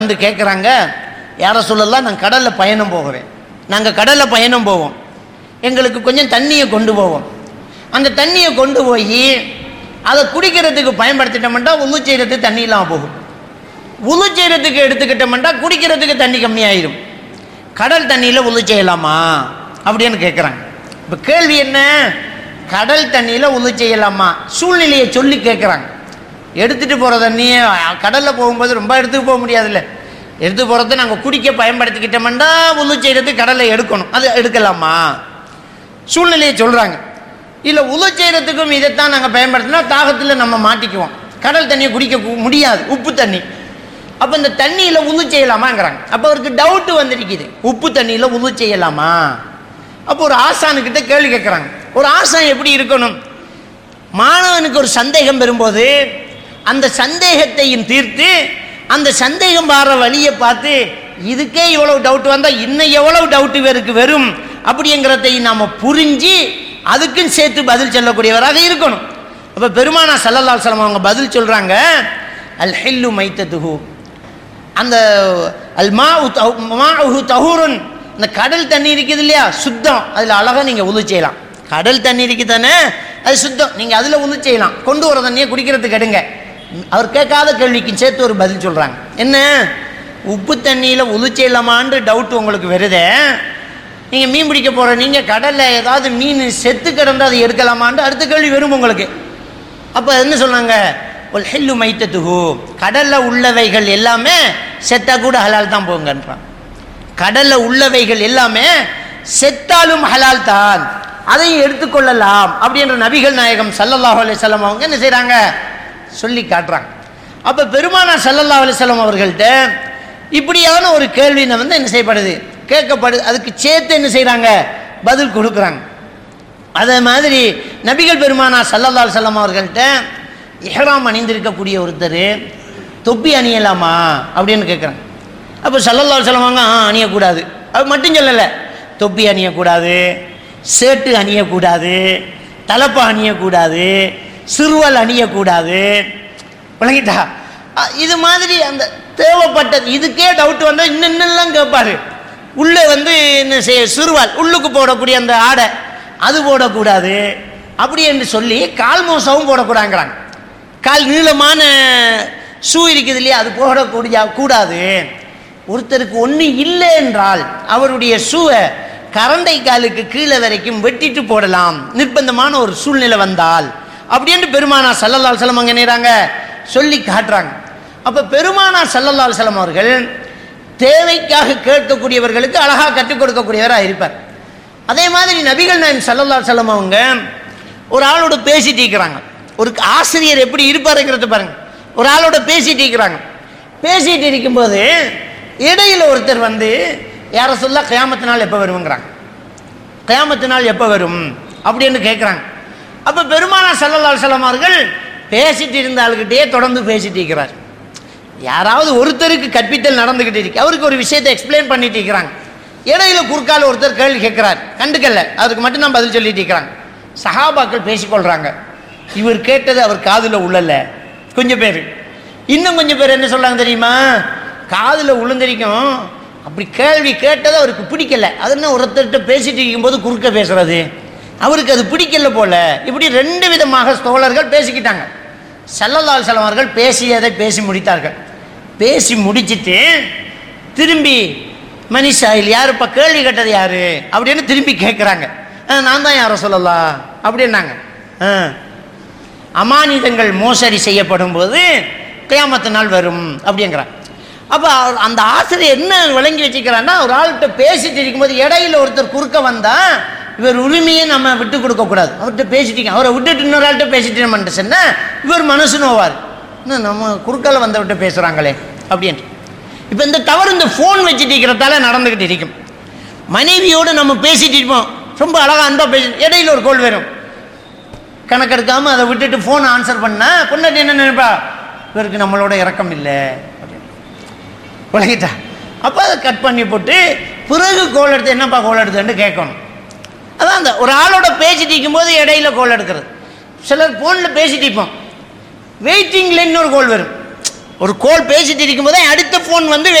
வந்து கேட்குறாங்க யார சொல்லலாம் நான் கடலில் பயணம் போகிறேன் நாங்கள் கடலில் பயணம் போவோம் எங்களுக்கு கொஞ்சம் தண்ணியை கொண்டு போவோம் அந்த தண்ணியை கொண்டு போய் அதை குடிக்கிறதுக்கு பயன்படுத்திட்டோம்னா உழு செய்கிறதுக்கு தண்ணி இல்லாமல் போகும் உழு செய்கிறதுக்கு எடுத்துக்கிட்டோம்னா குடிக்கிறதுக்கு தண்ணி கம்மியாயிரும் கடல் தண்ணியில் உழு செய்யலாமா அப்படின்னு கேட்குறாங்க இப்போ கேள்வி என்ன கடல் தண்ணியில் உழு செய்யலாமா சூழ்நிலையை சொல்லி கேட்குறாங்க எடுத்துகிட்டு போகிற தண்ணியை கடலில் போகும்போது ரொம்ப எடுத்துட்டு போக முடியாதுல்ல எடுத்து போகிறத நாங்கள் குடிக்க பயன்படுத்திக்கிட்டோம்னா உழு செய்கிறதுக்கு கடலை எடுக்கணும் அது எடுக்கலாமா சூழ்நிலையை சொல்கிறாங்க இல்லை உழு செய்கிறதுக்கும் இதைத்தான் நாங்கள் பயன்படுத்தினா தாகத்தில் நம்ம மாட்டிக்குவோம் கடல் தண்ணியை குடிக்க கு- முடியாது உப்பு தண்ணி அப்போ இந்த தண்ணியில் உழு செய்யலாமாங்கிறாங்க அப்போ அவருக்கு டவுட்டு வந்துருக்குது உப்பு தண்ணியில் உழு செய்யலாமா அப்போ ஒரு ஆசானுக்கிட்ட கேள்வி கேட்குறாங்க ஒரு ஆசான் எப்படி இருக்கணும் மாணவனுக்கு ஒரு சந்தேகம் வரும்போது அந்த சந்தேகத்தையும் தீர்த்து அந்த சந்தேகம் வர வழியை பார்த்து இதுக்கே இவ்வளவு டவுட் வந்தால் இன்னும் எவ்வளவு டவுட் இவருக்கு வரும் அப்படிங்கிறதை நாம் புரிஞ்சு அதுக்கும் சேர்த்து பதில் சொல்லக்கூடியவராக இருக்கணும் அப்போ பெருமானா சல்லல்லா சலம் அவங்க பதில் சொல்கிறாங்க அல் ஹில்லு மைத்ததுஹு அந்த அல் மா மாஹு தஹூருன் இந்த கடல் தண்ணி இருக்குது இல்லையா சுத்தம் அதில் அழகாக நீங்கள் உது செய்யலாம் கடல் தண்ணி இருக்கு தானே அது சுத்தம் நீங்கள் அதில் உது செய்யலாம் கொண்டு வர தண்ணியை குடிக்கிறதுக்கு எடுங்க அவர் கேட்காத கேள்விக்கு சேர்த்து ஒரு பதில் சொல்கிறாங்க என்ன உப்பு தண்ணியில் உது செய்யலாமான்னு டவுட் உங்களுக்கு வருதே நீங்கள் மீன் பிடிக்க போகிற நீங்கள் கடலில் ஏதாவது மீன் செத்து கிடந்து அதை எடுக்கலாமான்னு அடுத்த கேள்வி வரும் உங்களுக்கு அப்போ என்ன சொன்னாங்க ஒரு ஹெல்லு மைத்தத்துகு கடலில் உள்ளவைகள் எல்லாமே செத்தா கூட ஹலால் தான் போங்கன்றான் கடலில் உள்ளவைகள் எல்லாமே செத்தாலும் ஹலால் தான் அதையும் எடுத்துக்கொள்ளலாம் அப்படின்ற நபிகள் நாயகம் சல்லல்லாஹு அலைஹி வஸல்லம் அவங்க என்ன செய்கிறாங்க சொல்லி காட்டுறாங்க அப்போ பெருமானா சல்லல்லாஹு அலைஹி வஸல்லம் அவர்கள்ட்ட இப்படியான ஒரு கேள்வி வந்து என்ன செய்யப்படுது கேட்கப்படுது அதுக்கு சேர்த்து என்ன செய்கிறாங்க பதில் கொடுக்குறாங்க அதே மாதிரி நபிகள் பெருமானா சல்லல்லா செல்லம் அவர்கள்ட்ட இஹ்ராம் அணிந்திருக்கக்கூடிய ஒருத்தர் தொப்பி அணியலாமா அப்படின்னு கேட்குறாங்க அப்போ சல்லல்லா செல்லமாங்க ஆ அணியக்கூடாது அது மட்டும் சொல்லலை தொப்பி அணியக்கூடாது சேட்டு அணியக்கூடாது தலப்பா அணியக்கூடாது சிறுவல் அணியக்கூடாது விளங்கிட்டா அ, இது மாதிரி அந்த தேவைப்பட்டது இதுக்கே டவுட் வந்தால் இன்னும் இன்னெல்லாம் கேட்பாரு உள்ளே வந்து என்ன செய்ய சிறுவால் உள்ளுக்கு போடக்கூடிய அந்த ஆடை அது போடக்கூடாது அப்படி என்று சொல்லி கால் மோசமும் போடக்கூடாங்கிறாங்க கால் நீளமான ஷூ இருக்குது இல்லையா அது போடக்கூடிய கூடாது ஒருத்தருக்கு ஒன்று இல்லை என்றால் அவருடைய ஷூவை கரண்டை காலுக்கு கீழே வரைக்கும் வெட்டிட்டு போடலாம் நிர்பந்தமான ஒரு சூழ்நிலை வந்தால் அப்படின்னு பெருமானா சல்லல்லால் செல்லம் அங்கே நேராங்க சொல்லி காட்டுறாங்க அப்போ பெருமானா சல்லல்லால் செல்லம் அவர்கள் தேவைக்காக கேட்கக்கூடியவர்களுக்கு அழகாக கற்றுக் கொடுக்கக்கூடியவராக இருப்பார் அதே மாதிரி நபிகள் நாயன் சல்லல்லா செல்லம் அவங்க ஒரு ஆளோட பேசிட்டு இருக்கிறாங்க ஒரு ஆசிரியர் எப்படி இருப்பாருங்கிறது பாருங்க ஒரு ஆளோட பேசிட்டு இருக்கிறாங்க பேசிட்டு இருக்கும்போது இடையில ஒருத்தர் வந்து யார சொல்ல கயாமத்து நாள் எப்போ வருங்கிறாங்க கயாமத்து நாள் எப்போ வரும் அப்படின்னு கேட்குறாங்க அப்போ பெருமானா சல்லல்லா செல்லம் அவர்கள் பேசிட்டு இருந்த ஆளுகிட்டே தொடர்ந்து பேசிட்டு இருக்கிறார் யாராவது ஒருத்தருக்கு கற்பித்தல் நடந்துகிட்டு இருக்கு அவருக்கு ஒரு விஷயத்தை எக்ஸ்பிளைன் பண்ணிட்டு இருக்கிறாங்க இடையில குறுக்கால ஒருத்தர் கேள்வி கேட்கிறார் கண்டுக்கல அதுக்கு மட்டும் தான் பதில் சொல்லிட்டு இருக்கிறாங்க சஹாபாக்கள் பேசிக்கொள்றாங்க இவர் கேட்டது அவர் காதுல உள்ளல கொஞ்சம் பேர் இன்னும் கொஞ்சம் பேர் என்ன சொல்றாங்க தெரியுமா காதுல உளுந்தரிக்கும் அப்படி கேள்வி கேட்டது அவருக்கு பிடிக்கல அது என்ன ஒருத்தர்கிட்ட பேசிட்டு இருக்கும்போது குறுக்க பேசுறது அவருக்கு அது பிடிக்கல போல இப்படி ரெண்டு விதமாக தோழர்கள் பேசிக்கிட்டாங்க சல்லல்லால் செலவர்கள் பேசியதை பேசி முடித்தார்கள் பேசி முடிச்சிட்டு திரும்பி மனிஷாயில் யார் இப்போ கேள்வி கேட்டது யாரு அப்படின்னு திரும்பி கேட்குறாங்க நான் தான் யாரை சொல்லலாம் அப்படின்னாங்க ஆ. அமானிதங்கள் மோசடி செய்யப்படும் போது கியாமத்து நாள் வரும் அப்படிங்கிறான் அப்போ அந்த ஆசிரியர் என்ன விளங்கி வச்சுக்கிறான்னா ஒரு ஆள்கிட்ட பேசிட்டு இருக்கும்போது இடையில ஒருத்தர் குறுக்க வந்தா இவர் உரிமையை நம்ம விட்டு கொடுக்க கூடாது அவர்கிட்ட பேசிட்டீங்க அவரை விட்டுட்டு இன்னொரு ஆள்கிட்ட பேசிட்டு நம்ம சொன்னா இவர் மனசு நோவார் என்ன நம்ம குறுக்கால வந்தவர்கிட்ட பேசுறாங்களே அப்படின்ட்டு இப்போ இந்த தவறு இந்த ஃபோன் வச்சுட்டு இருக்கிறதால நடந்துக்கிட்டு இருக்கும் மனைவியோடு நம்ம பேசிட்டு இருப்போம் ரொம்ப அழகா அன்பா பேசி இடையில ஒரு கோல் வரும் கணக்கெடுக்காம அதை விட்டுட்டு ஃபோன் ஆன்சர் பண்ணா பொண்ணாட்டி என்ன நினைப்பா இவருக்கு நம்மளோட இறக்கம் இல்லை அப்படின்னு விளங்கிட்டா அப்போ அதை கட் பண்ணி போட்டு பிறகு கோல் எடுத்து என்னப்பா கோல் எடுத்துன்னு கேட்கணும் அதான் அந்த ஒரு ஆளோட பேசிட்டு இருக்கும்போது இடையில கோல் எடுக்கிறது சிலர் ஃபோனில் பேசிட்டு இருப்போம் வெயிட்டிங்கில் இன்னொரு கோல் வரும் ஒரு கோல் பேசிட்டு இருக்கும்போது அடுத்த ஃபோன் வந்து